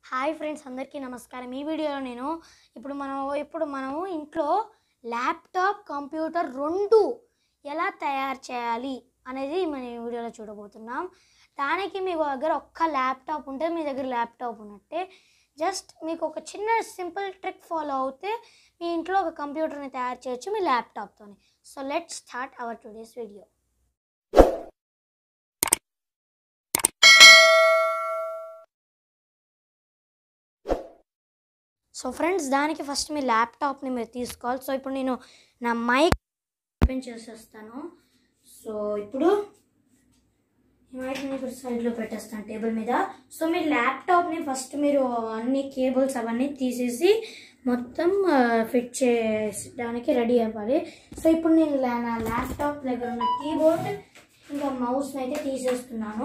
Hi friends అందరికీ నమస్కారం ఈ వీడియోలో నేను ఇప్పుడు మనం ఇప్పుడు మనము ఇంట్లో ల్యాప్టాప్ కంప్యూటర్ రెండు ఎలా తయారు చేయాలి అనేది మనం ఈ వీడియోలో చూడబోతున్నాం దానికి మీకు దగ్గర ఒక్క ల్యాప్టాప్ ఉంటే మీ దగ్గర ల్యాప్టాప్ ఉన్నట్టే జస్ట్ మీకు ఒక చిన్న సింపుల్ ట్రిక్ ఫాలో అవుతే మీ ఇంట్లో ఒక కంప్యూటర్ని తయారు చేయొచ్చు మీ ల్యాప్టాప్తోని so let start our today's video so friends దానికి ఫస్ట్ మీ ల్యాప్టాప్ని మీరు తీసుకోవాలి సో ఇప్పుడు నేను నా మైక్ ఓపెన్ చేసేస్తాను సో ఇప్పుడు ఈ మైక్ని ఇప్పుడు సైడ్లో పెట్టేస్తాను టేబుల్ మీద సో మీ ల్యాప్టాప్ని ఫస్ట్ మీరు అన్ని కేబుల్స్ అవన్నీ తీసేసి మొత్తం ఫిట్ చేయడానికి రెడీ అవ్వాలి సో ఇప్పుడు నేను లా- నా ల్యాప్టాప్ దగ్గర ఉన్న కీబోర్డ్ ఇంకా మౌస్ని అయితే తీసేస్తున్నాను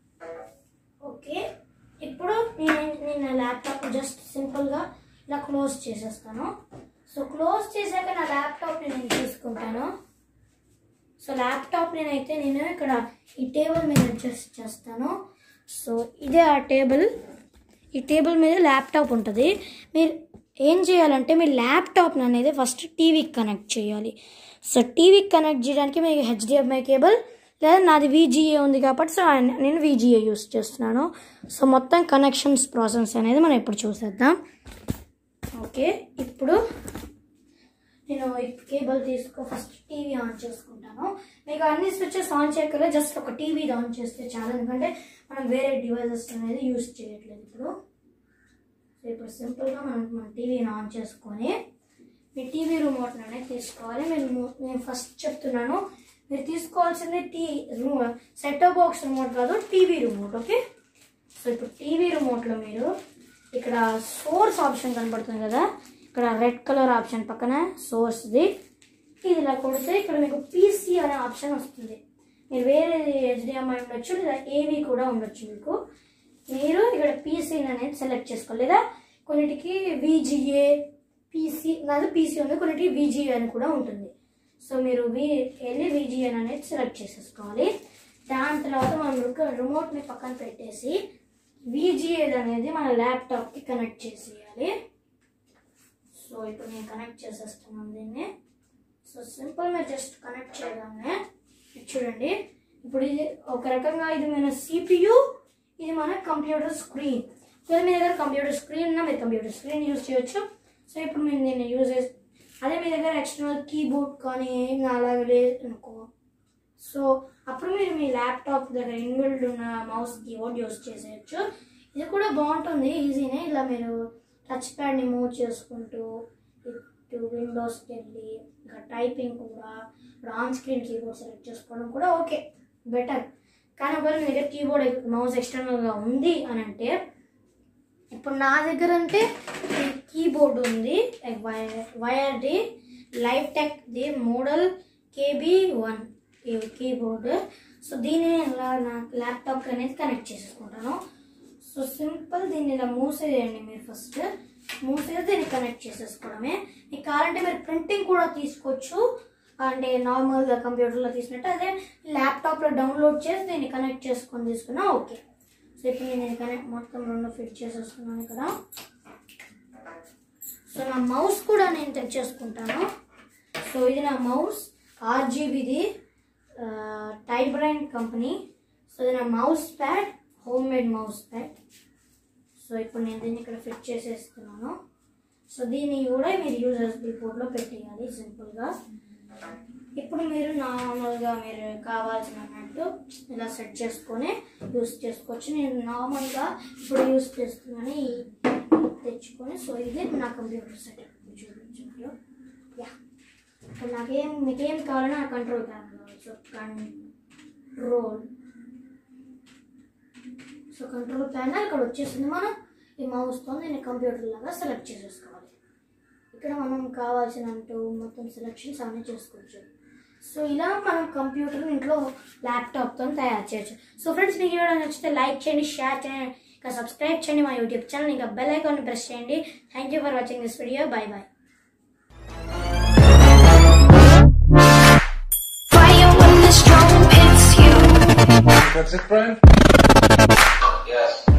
ఓకే ఇప్పుడు నేను నేను నా ల్యాప్టాప్ జస్ట్ సింపుల్గా ఇలా క్లోజ్ చేసేస్తాను సో క్లోజ్ చేశాక నా ల్యాప్టాప్ని నేను తీసుకుంటాను సో ల్యాప్టాప్ నేనైతే నేను ఇక్కడ ఈ టేబుల్ మీద అడ్జస్ట్ చేస్తాను సో ఇదే ఆ టేబుల్ ఈ టేబుల్ మీద ల్యాప్టాప్ ఉంటుంది మీరు ఏం చేయాలంటే మీ ల్యాప్టాప్ని అనేది ఫస్ట్ టీవీకి కనెక్ట్ చేయాలి సో టీవీకి కనెక్ట్ చేయడానికి మీకు హెచ్డిఎంఐ కేబుల్ లేదా నాది విజిఏ ఉంది కాబట్టి సో ఆయన- నేను విజిఏ యూస్ చేస్తున్నాను సో మొత్తం కనెక్షన్స్ ప్రాసెస్ అనేది మనం ఇప్పుడు చూసేద్దాం ఓకే ఇప్పుడు నేను ఈ కేబుల్ తీసుకో ఫస్ట్ టీవీ ఆన్ చేసుకుంటాను మీకు అన్ని స్విచ్చెస్ ఆన్ చేయక్కర్లేదు జస్ట్ ఒక టీవీ ఆన్ చేస్తే చాలు ఎందుకంటే మనం వేరే డివైజెస్ అనేది యూస్ చేయట్లేదు ఇప్పుడు సో ఇప్పుడు సింపుల్గా మనం మన టీవీని ఆన్ చేసుకొని మీ టీవీ రిమోట్ అనేది తీసుకోవాలి మీరు రిమోట్ నేను ఫస్ట్ చెప్తున్నాను మీరు తీసుకోవాల్సింది టీ సెట్ బాక్స్ రిమోట్ కాదు టీవీ రిమోట్ ఓకే సో ఇప్పుడు టీవీ రిమోట్లో మీరు ఇక్కడ సోర్స్ ఆప్షన్ కనబడుతుంది కదా ఇక్కడ రెడ్ కలర్ ఆప్షన్ పక్కన సోర్స్ది ఇది ఇలా కొడితే ఇక్కడ మీకు పీసీ అనే ఆప్షన్ వస్తుంది మీరు వేరే హెచ్డిఎంఐ ఉండొచ్చు లేదా ఏవి కూడా ఉండొచ్చు మీకు మీరు ఇక్కడ పీసీ అనేది సెలెక్ట్ చేసుకోవాలి లేదా కొన్నిటికి విజిఏ పీసీ నాది పీసీ ఉంది కొన్నిటికి విజిఏ అని కూడా ఉంటుంది సో మీరు వి వెళ్ళి విజిఏ అనేది సెలెక్ట్ చేసేసుకోవాలి దాని తర్వాత మనం రిమోట్ని పక్కన పెట్టేసి విజిఏ అనేది మన ల్యాప్టాప్కి కనెక్ట్ చేసేయాలి సో ఇప్పుడు నేను కనెక్ట్ చేసేస్తున్నాను దీన్ని సో సింపుల్ మీరు జస్ట్ కనెక్ట్ చేయగానే ఇది చూడండి ఇప్పుడు ఇది ఒక రకంగా ఇది మన సిపియు ఇది మన కంప్యూటర్ స్క్రీన్ ఒకవేళ మీ దగ్గర కంప్యూటర్ స్క్రీన్ ఉన్నా మీరు కంప్యూటర్ స్క్రీన్ యూజ్ చేయొచ్చు సో ఇప్పుడు మీరు దీన్ని యూజ్ చేసి అదే మీ దగ్గర ఎక్స్టర్నల్ కీబోర్డ్ కానీ ఏం అలాగే లేదు అనుకో సో అప్పుడు మీరు మీ ల్యాప్టాప్ దగ్గర ఇన్బిల్డ్ ఉన్న మౌస్ కీబోర్డ్ యూస్ చేసేయచ్చు ఇది కూడా బాగుంటుంది ఈజీనే ఇలా మీరు టచ్ ప్యాడ్ని మూవ్ చేసుకుంటూ ఇటు విండోస్కి వెళ్ళి ఇంకా టైపింగ్ కూడా ఇప్పుడు ఆన్ స్క్రీన్ కీబోర్డ్ సెలెక్ట్ చేసుకోవడం కూడా ఓకే బెటర్ కానీ ఒకవేళ మీ దగ్గర కీబోర్డ్ మౌస్ ఎక్స్టర్నల్గా ఉంది అని అంటే ఇప్పుడు నా దగ్గర అంటే ఈ కీబోర్డ్ ఉంది వైర్ది life tech the model KB one ఈ కీబోర్డ్ సో దీన్ని నేను ఇలా నా ల్యాప్టాప్ అనేది కనెక్ట్ చేసేసుకుంటాను సో సింపుల్ దీన్ని ఇలా మూసేయండి మీరు ఫస్ట్ మూసేసి దీన్ని కనెక్ట్ చేసేసుకోవడమే మీకు కావాలంటే మీరు ప్రింటింగ్ కూడా తీసుకోవచ్చు అంటే నార్మల్గా కంప్యూటర్లో తీసినట్టు అదే ల్యాప్టాప్లో డౌన్లోడ్ చేసి దీన్ని కనెక్ట్ చేసుకొని తీసుకున్నా ఓకే సో ఇప్పుడు నేను ఇది కనెక్ట్ మొత్తం రెండు ఫిట్ చేసేసుకున్నాను ఇక్కడ సో నా మౌస్ కూడా నేను తెచ్చేసుకుంటాను సో ఇది నా మౌస్ ఆర్జీబీది టైబ్రైన్ కంపెనీ సో ఇది నా mouse pad home made mouse pad so ఇప్పుడు నేను దీన్ని ఇక్కడ ఫిట్ చేసేస్తున్నాను సో దీన్ని కూడా మీరు యూజర్స్బీ బోర్డ్లో పెట్టేయాలి సింపుల్గా ఇప్పుడు మీరు నార్మల్గా మీరు కావాల్సినట్టు ఇలా సెట్ చేసుకొని యూస్ చేసుకోవచ్చు నేను నార్మల్గా ఇప్పుడు యూస్ చేస్తున్నాను ఈ తెచ్చుకొని సో ఇది నా కంప్యూటర్ సెటప్ చూపించారు యా ఇప్పుడు నాకేం మీకేం కావాలన్నా నా కంట్రోల్ ప్యాన్ కావాలి so control so control pan ఇక్కడ వచ్చేసింది మనం ఈ మౌస్తో నేను కంప్యూటర్ లాగా సెలెక్ట్ చేసేసుకోవాలి ఇక్కడ మనం కావాల్సినట్టు మొత్తం సెలెక్షన్స్ అన్నీ చేసుకోవచ్చు సో ఇలా మనం కంప్యూటర్ ఇంట్లో ల్యాప్టాప్తో తయారు చేయొచ్చు సో ఫ్రెండ్స్ మీకు ఈ వీడియో నచ్చితే లైక్ చేయండి షేర్ చేయండి ఇంకా సబ్స్క్రైబ్ చేయండి మా యూట్యూబ్ ఛానల్ ఇంకా బెల్ ఐకాన్ ప్రెస్ చేయండి thank you for watching this video bye bye Fire when the storm hits you. That's it, Brian? Yes.